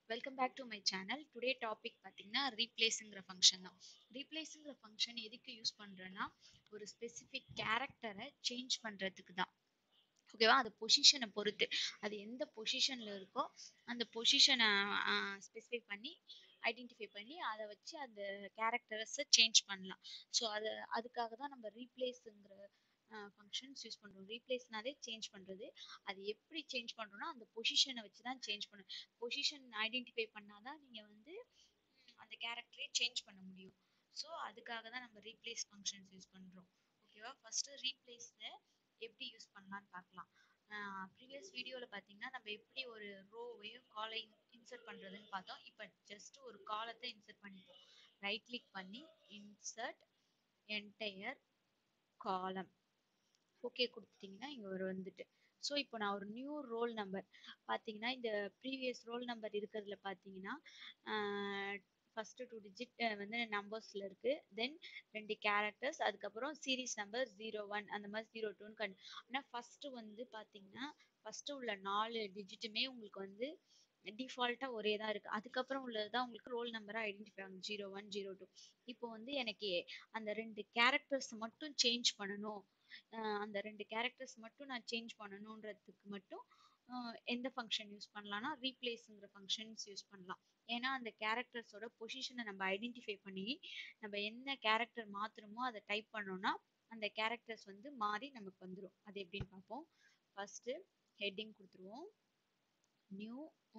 welcome back to my channel today topic பார்த்தீங்கன்னா ரீப்ளேஸுங்கிற function தான் ரீப்ளேஸுங்கிற ஃபங்க்ஷன் எதுக்கு யூஸ் பண்ணுறேன்னா ஒரு ஸ்பெசிஃபிக் கேரக்டரை சேஞ்ச் பண்ணுறதுக்கு தான் ஓகேவா அது பொசிஷனை பொறுத்து அது எந்த பொசிஷனில் இருக்கோ அந்த பொசிஷனை ஸ்பெசிஃபை பண்ணி ஐடென்டிஃபை பண்ணி அதை வச்சு அந்த கேரக்டர்ஸை சேஞ்ச் பண்ணலாம் ஸோ அது அதுக்காக தான் நம்ம ரீப்ளேஸுங்கிற ஃபங்க்ஷன்ஸ் யூஸ் பண்ணுறோம் ரீப்ளேஸ்னாலே சேஞ்ச் பண்ணுறது அது எப்படி சேஞ்ச் பண்ணுறோன்னா அந்த பொசிஷனை வச்சு தான் சேஞ்ச் பண்ணணும் பொசிஷன் ஐடென்டிஃபை பண்ணால் தான் நீங்கள் வந்து அந்த கேரக்டரே சேஞ்ச் பண்ண முடியும் ஸோ அதுக்காக தான் நம்ம ரீப்ளேஸ் ஃபங்க்ஷன்ஸ் யூஸ் பண்ணுறோம் ஓகேவா ஃபஸ்ட்டு ரீப்ளேஸில் எப்படி யூஸ் பண்ணலான்னு பார்க்கலாம் ப்ரீவியஸ் வீடியோவில் பார்த்தீங்கன்னா நம்ம எப்படி ஒரு ரோவையும் காலை இன்சர்ட் பண்ணுறதுன்னு பார்த்தோம் இப்போ ஜஸ்ட் ஒரு காலத்தை இன்சர்ட் பண்ணிப்போம் ரைட் கிளிக் பண்ணி இன்சர்ட் என்டையர் காலம் ஓகே கொடுத்துட்டிங்கன்னா இங்கே ஒரு வந்துட்டு ஸோ இப்போ நான் ஒரு நியூ ரோல் நம்பர் பார்த்தீங்கன்னா இந்த ப்ரீவியஸ் ரோல் நம்பர் இருக்கிறதுல பார்த்தீங்கன்னா ஃபஸ்ட்டு டூ டிஜிட் வந்து நம்பர்ஸில் இருக்குது தென் ரெண்டு கேரக்டர்ஸ் அதுக்கப்புறம் சீரீஸ் நம்பர் ஜீரோ ஒன் அந்த மாதிரி ஜீரோ டூன்னு கண் ஆனால் ஃபஸ்ட்டு வந்து பார்த்தீங்கன்னா ஃபஸ்ட்டு உள்ள நாலு டிஜிட்டுமே உங்களுக்கு வந்து டிஃபால்ட்டாக ஒரே தான் இருக்குது அதுக்கப்புறம் உள்ளது தான் உங்களுக்கு ரோல் நம்பராக ஐடென்டிஃபை ஆகும் ஜீரோ ஒன் ஜீரோ டூ இப்போ வந்து எனக்கு அந்த ரெண்டு கேரக்டர்ஸ் மட்டும் சேஞ்ச் பண்ணணும் அந்த ரெண்டு கேரக்டர்ஸ் மட்டும் நான் சேஞ்ச் பண்ணணுன்றதுக்கு மட்டும் எந்த ஃபங்க்ஷன் யூஸ் பண்ணலாம்னா ரீப்ளேஸுங்கிற ஃபங்க்ஷன்ஸ் யூஸ் பண்ணலாம் ஏன்னா அந்த கேரக்டர்ஸோட பொசிஷனை நம்ம ஐடென்டிஃபை பண்ணி நம்ம என்ன கேரக்டர் மாற்றணுமோ அதை டைப் பண்ணோம்னா அந்த கேரக்டர்ஸ் வந்து மாறி நமக்கு வந்துடும் அது எப்படின்னு பார்ப்போம் ஃபஸ்ட்டு ஹெட்டிங் கொடுத்துருவோம் new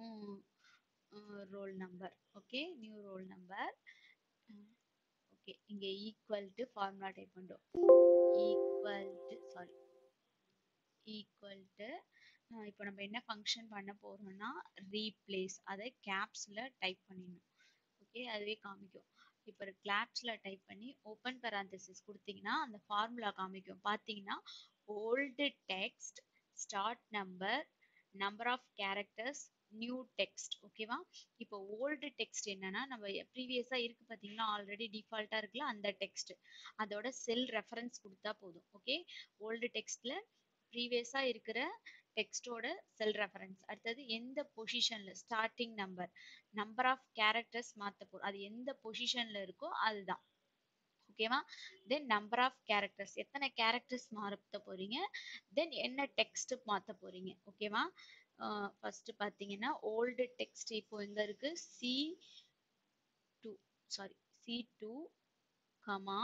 roll number okay new roll number okay இங்கே ஈக்குவல் டு ஃபார்முலா டைப் பண்ணுறோம் equal to sorry equal to இப்போ நம்ம என்ன ஃபங்க்ஷன் பண்ண போகிறோம்னா ரீப்ளேஸ் அதை கேப்ஸில் டைப் பண்ணிடணும் ஓகே அதுவே காமிக்கும் இப்போ கிளாப்ஸில் டைப் பண்ணி ஓப்பன் பெராந்தசிஸ் கொடுத்தீங்கன்னா அந்த ஃபார்முலா காமிக்கும் பார்த்தீங்கன்னா old text start number number of characters new text ஓகேவா இப்போ ஓல்டு டெக்ஸ்ட் என்னன்னா நம்ம ப்ரீவியஸாக இருக்கு பார்த்தீங்கன்னா ஆல்ரெடி டிஃபால்ட்டாக இருக்குல்ல அந்த டெக்ஸ்ட் அதோட செல் ரெஃபரன்ஸ் கொடுத்தா போதும் ஓகே ஓல்டு டெக்ஸ்ட்ல ப்ரீவியஸாக இருக்கிற டெக்ஸ்டோட செல் ரெஃபரன்ஸ் அடுத்தது எந்த பொசிஷனில் starting number number of characters மாற்ற போகிறோம் அது எந்த பொசிஷனில் இருக்கோ அதுதான் ஓகேவா தென் நம்பர் ஆஃப் கேரக்டர்ஸ் எத்தனை கேரக்டர்ஸ் மாற்ற போறீங்க தென் என்ன டெக்ஸ்ட் மாற்ற போறீங்க ஓகேவா ஃபர்ஸ்ட் பார்த்தீங்கன்னா ஓல்டு டெக்ஸ்ட் இப்போ எங்க இருக்கு C two sorry C two comma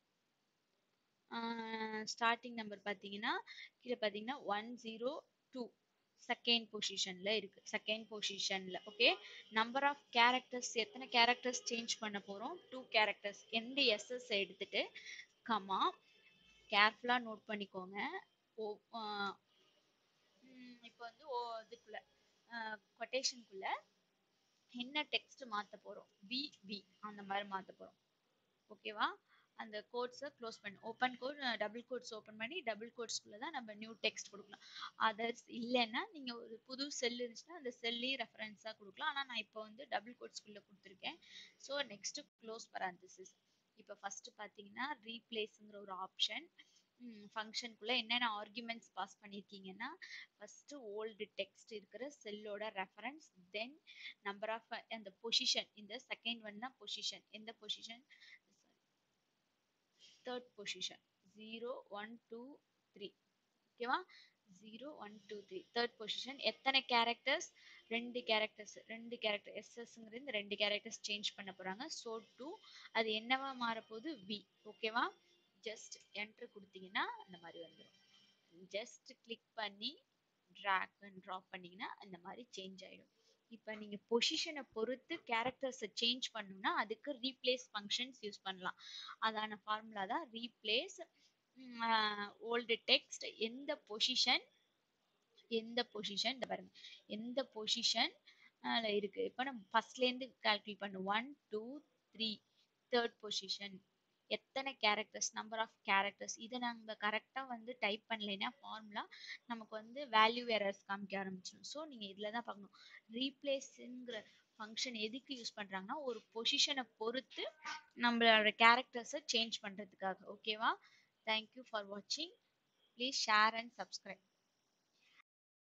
starting number பார்த்தீங்கன்னா கீழே பார்த்தீங்கன்னா ஒன் ஜீரோ டூ செகண்ட் பொசிஷனில் இருக்கு செகண்ட் பொசிஷனில் ஓகே நம்பர் ஆஃப் கேரக்டர்ஸ் எத்தனை கேரக்டர்ஸ் சேஞ்ச் பண்ண போகிறோம் டூ கேரக்டர்ஸ் எந்த எஸ்எஸ் எடுத்துட்டு கமா கேர்ஃபுல்லாக நோட் பண்ணிக்கோங்க ஓ இப்போ வந்து ஓ இதுக்குள்ள கொட்டேஷனுக்குள்ள என்ன டெக்ஸ்ட் மாற்ற போகிறோம் பி பி அந்த மாதிரி மாற்ற போகிறோம் ஓகேவா அந்த கோட்ஸை க்ளோஸ் பண்ணி open quote double quotes open பண்ணி டபுள் கோட்ஸ்குள்ளே தான் நம்ம நியூ டெக்ஸ்ட் கொடுக்கலாம் அதர்ஸ் இல்லைன்னா நீங்கள் ஒரு புது செல் இருந்துச்சுன்னா அந்த செல்லையும் ரெஃபரன்ஸாக கொடுக்கலாம் ஆனால் நான் இப்போ வந்து டபுள் கோட்ஸ்குள்ளே கொடுத்துருக்கேன் ஸோ நெக்ஸ்ட்டு க்ளோஸ் பராந்தசிஸ் இப்போ ஃபஸ்ட்டு பார்த்தீங்கன்னா ரீப்ளேஸுங்கிற ஒரு ஆப்ஷன் ஃபங்க்ஷனுக்குள்ளே என்னென்ன ஆர்குமெண்ட்ஸ் பாஸ் பண்ணியிருக்கீங்கன்னா ஃபஸ்ட்டு ஓல்டு டெக்ஸ்ட் இருக்கிற செல்லோட ரெஃபரன்ஸ் தென் நம்பர் ஆஃப் அந்த பொசிஷன் இந்த செகண்ட் ஒன் தான் பொசிஷன் எந்த position third position zero one two three ஓகேவா zero one two three third position எத்தனை கேரக்டர்ஸ் ரெண்டு கேரக்டர்ஸ் ரெண்டு கேரக்டர் எஸ்எஸ்ங்கிறது இந்த ரெண்டு கேரக்டர்ஸ் சேஞ்ச் பண்ண போகிறாங்க ஸோ டூ அது என்னவா மாறப்போகுது வி ஓகேவா ஜஸ்ட் என்ட்ரு கொடுத்தீங்கன்னா அந்த மாதிரி வந்துடும் ஜஸ்ட் கிளிக் பண்ணி ட்ராக் அண்ட் ட்ராப் பண்ணிங்கன்னா அந்த மாதிரி சேஞ்ச் ஆகிடும் இப்போ நீங்கள் பொசிஷனை பொறுத்து கேரக்டர்ஸை சேஞ்ச் பண்ணணும்னா அதுக்கு ரீப்ளேஸ் ஃபங்க்ஷன்ஸ் யூஸ் பண்ணலாம் அதான ஃபார்முலா தான் ரீப்ளேஸ் ஓல்டு டெக்ஸ்ட் எந்த பொசிஷன் எந்த பொசிஷன் இந்த பாருங்க எந்த பொசிஷன் இருக்கு இப்போ நம்ம ஃபர்ஸ்ட்லேருந்து கால்குலேட் பண்ணும் one two three third position எத்தனை கேரக்டர்ஸ் நம்பர் ஆஃப் கேரக்டர்ஸ் இதை நம்ம கரெக்டாக வந்து டைப் பண்ணலைன்னா ஃபார்முலா நமக்கு வந்து வேல்யூ எரர்ஸ் காமிக்க ஆரம்பிச்சிடும் ஸோ நீங்கள் இதில் தான் பார்க்கணும் ரீப்ளேஸுங்கிற ஃபங்க்ஷன் எதுக்கு யூஸ் பண்ணுறாங்கன்னா ஒரு பொசிஷனை பொறுத்து நம்மளோட கேரக்டர்ஸை சேஞ்ச் பண்ணுறதுக்காக ஓகேவா தேங்க்யூ ஃபார் வாட்சிங் ப்ளீஸ் ஷேர் அண்ட் சப்ஸ்கிரைப்